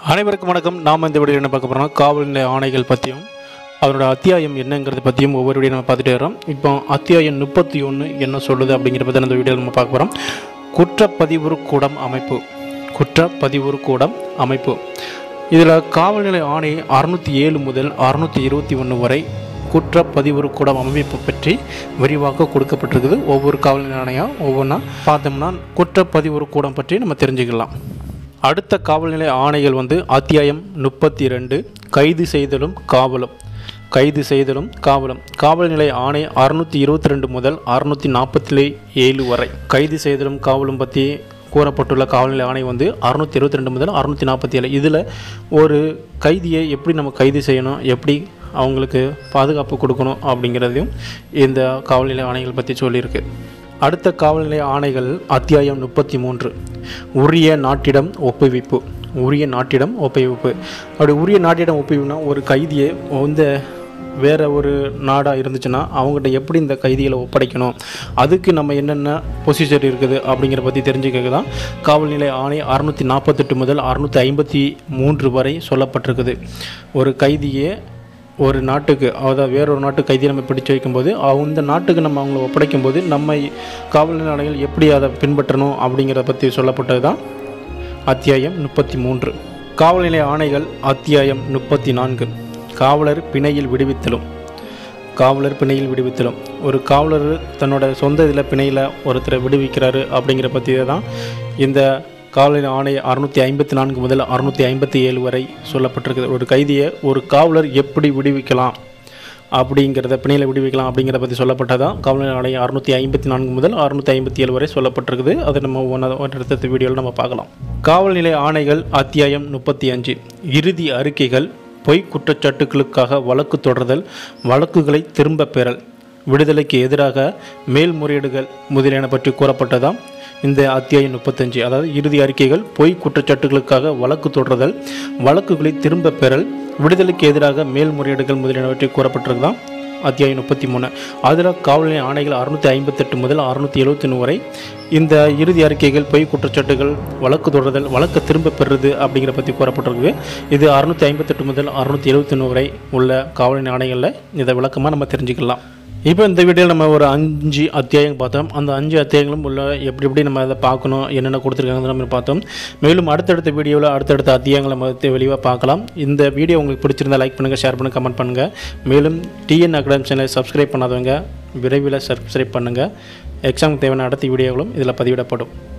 அனைவருக்கும் வணக்கம் நாம் இந்த வீடியோ என்ன பார்க்க போகிறோம்னா காவல் நிலைய ஆணைகள் பற்றியும் அதனோட அத்தியாயம் என்னங்கிறத பற்றியும் ஒவ்வொரு வீடியோ நம்ம பார்த்துட்டு வரோம் இப்போ அத்தியாயம் முப்பத்தி ஒன்று என்ன சொல்லுது அப்படிங்கிற பற்றி அந்த வீடியோ நம்ம பார்க்க போகிறோம் குற்றப்பதிவுறு கூடம் அமைப்பு குற்றப்பதிவுறு கூடம் அமைப்பு இதில் காவல் நிலைய ஆணை அறுநூற்றி ஏழு முதல் அறுநூற்றி இருபத்தி ஒன்று வரை குற்றப்பதிவுறு கூடம் அமைப்பு பற்றி விரிவாக கொடுக்கப்பட்டிருக்குது ஒவ்வொரு காவல் நிலைய ஆணையம் ஒவ்வொன்றா பார்த்தோம்னா குற்றப்பதிவுறு கூடம் பற்றி நம்ம தெரிஞ்சுக்கலாம் அடுத்த காவல் நிலைய ஆணைகள் வந்து அத்தியாயம் முப்பத்தி ரெண்டு கைது செய்தலும் காவலும் கைது செய்தலும் காவலும் காவல் நிலைய ஆணை அறுநூற்றி இருபத்தி ரெண்டு முதல் அறுநூற்றி நாற்பத்தி ஏழு வரை கைது செய்தலும் காவலும் பற்றி கூறப்பட்டுள்ள காவல்நிலை ஆணை வந்து அறுநூற்றி இருபத்தி ரெண்டு முதல் அறுநூற்றி நாற்பத்தி ஏழு இதில் ஒரு கைதியை எப்படி நம்ம கைது செய்யணும் எப்படி அவங்களுக்கு பாதுகாப்பு கொடுக்கணும் அப்படிங்கிறதையும் இந்த காவல்நிலை ஆணைகள் பற்றி சொல்லியிருக்கு அடுத்த காவல்நிலைய ஆணைகள் அத்தியாயம் முப்பத்தி மூன்று உரிய நாட்டிடம் ஒப்புவிப்பு உரிய நாட்டிடம் ஒப்புவிப்பு அப்படி உரிய நாட்டிடம் ஒப்புவிப்புனா ஒரு கைதியை இந்த வேற ஒரு நாடாக இருந்துச்சுன்னா அவங்ககிட்ட எப்படி இந்த கைதிகளை ஒப்படைக்கணும் அதுக்கு நம்ம என்னென்ன ப்ரொசீஜர் இருக்குது அப்படிங்கிற பற்றி தெரிஞ்சுக்க தான் காவல் நிலைய ஆணை அறுநூற்றி நாற்பத்தெட்டு முதல் அறுநூற்றி ஐம்பத்தி மூன்று வரை சொல்லப்பட்டிருக்குது ஒரு கைதியை ஒரு நாட்டுக்கு அதாவது வேறொரு நாட்டு கைதியை நம்ம பிடிச்சு வைக்கும்போது அந்த நாட்டுக்கு நம்ம அவங்கள ஒப்படைக்கும் போது நம்ம காவல் நிலையங்கள் எப்படி அதை பின்பற்றணும் அப்படிங்கிறத பற்றி சொல்லப்பட்டது தான் அத்தியாயம் முப்பத்தி மூன்று காவல் நிலைய ஆணைகள் அத்தியாயம் முப்பத்தி நான்கு காவலர் பிணையில் விடுவித்தலும் காவலர் பிணையில் விடுவித்தலும் ஒரு காவலர் தன்னோட சொந்த இதில் பிணையில் ஒருத்தரை விடுவிக்கிறாரு அப்படிங்கிற பற்றி தான் இந்த காவலர் ஆணை அறுநூற்றி ஐம்பத்தி நான்கு முதல் அறுநூற்றி ஐம்பத்தி ஏழு வரை சொல்லப்பட்டிருக்குது ஒரு கைதியை ஒரு காவலர் எப்படி விடுவிக்கலாம் அப்படிங்கிறத பிணையில் விடுவிக்கலாம் அப்படிங்கிறத பற்றி சொல்லப்பட்டதான் காவலர் ஆணை அறுநூற்றி ஐம்பத்தி நான்கு முதல் அறுநூற்றி ஐம்பத்தி ஏழு வரை சொல்லப்பட்டிருக்குது அதை நம்ம ஒன்று அடுத்த வீடியோவில் நம்ம பார்க்கலாம் காவல் நிலைய ஆணைகள் அத்தியாயம் முப்பத்தி அஞ்சு இறுதி அறிக்கைகள் பொய் குற்றச்சாட்டுகளுக்காக வழக்கு தொடர்தல் வழக்குகளை திரும்பப் பெறல் விடுதலைக்கு எதிராக மேல்முறையீடுகள் முதலியன பற்றி கூறப்பட்டதாம் இந்த அத்தியாயம் முப்பத்தஞ்சு அதாவது இறுதி அறிக்கைகள் பொய் குற்றச்சாட்டுகளுக்காக வழக்கு தொடர்தல் வழக்குகளை திரும்பப் பெறல் விடுதலைக்கு எதிராக மேல்முறையீடுகள் முதலியனவற்றை கூறப்பட்டிருக்குதாம் அத்தியாயம் முப்பத்தி மூணு அதில் காவல் நிலைய ஆணைகள் அறுநூற்றி ஐம்பத்தெட்டு முதல் அறுநூற்றி எழுபத்தி வரை இந்த இறுதி அறிக்கைகள் பொய் குற்றச்சாட்டுகள் வழக்கு தொடர்தல் வழக்கு திரும்ப பெறுறது அப்படிங்கிற பற்றி கூறப்பட்டிருக்கு இது அறுநூற்றி ஐம்பத்தெட்டு முதல் அறுநூற்றி எழுபத்தி வரை உள்ள காவல் நிலைய ஆணைகளில் இதை விளக்கமாக நம்ம தெரிஞ்சுக்கலாம் இப்போ இந்த வீடியோவில் நம்ம ஒரு அஞ்சு அத்தியாயம் பார்த்தோம் அந்த அஞ்சு அத்தியாயங்களும் உள்ள எப்படி எப்படி நம்ம அதை பார்க்கணும் என்னென்ன கொடுத்துருக்காங்க நம்ம பார்த்தோம் மேலும் அடுத்தடுத்த வீடியோவில் அடுத்தடுத்த அத்தியாயங்களை நம்ம தெளிவாக பார்க்கலாம் இந்த வீடியோ உங்களுக்கு பிடிச்சிருந்தா லைக் பண்ணுங்கள் ஷேர் பண்ணுங்கள் கமெண்ட் பண்ணுங்கள் மேலும் டிஎன் அகாடமி சேனலை சப்ஸ்கிரைப் பண்ணாதவங்க விரைவில் சப்ஸ்கிரைப் பண்ணுங்கள் எக்ஸாமுக்கு தேவையான அடுத்த வீடியோகளும் இதில் பதிவிடப்படும்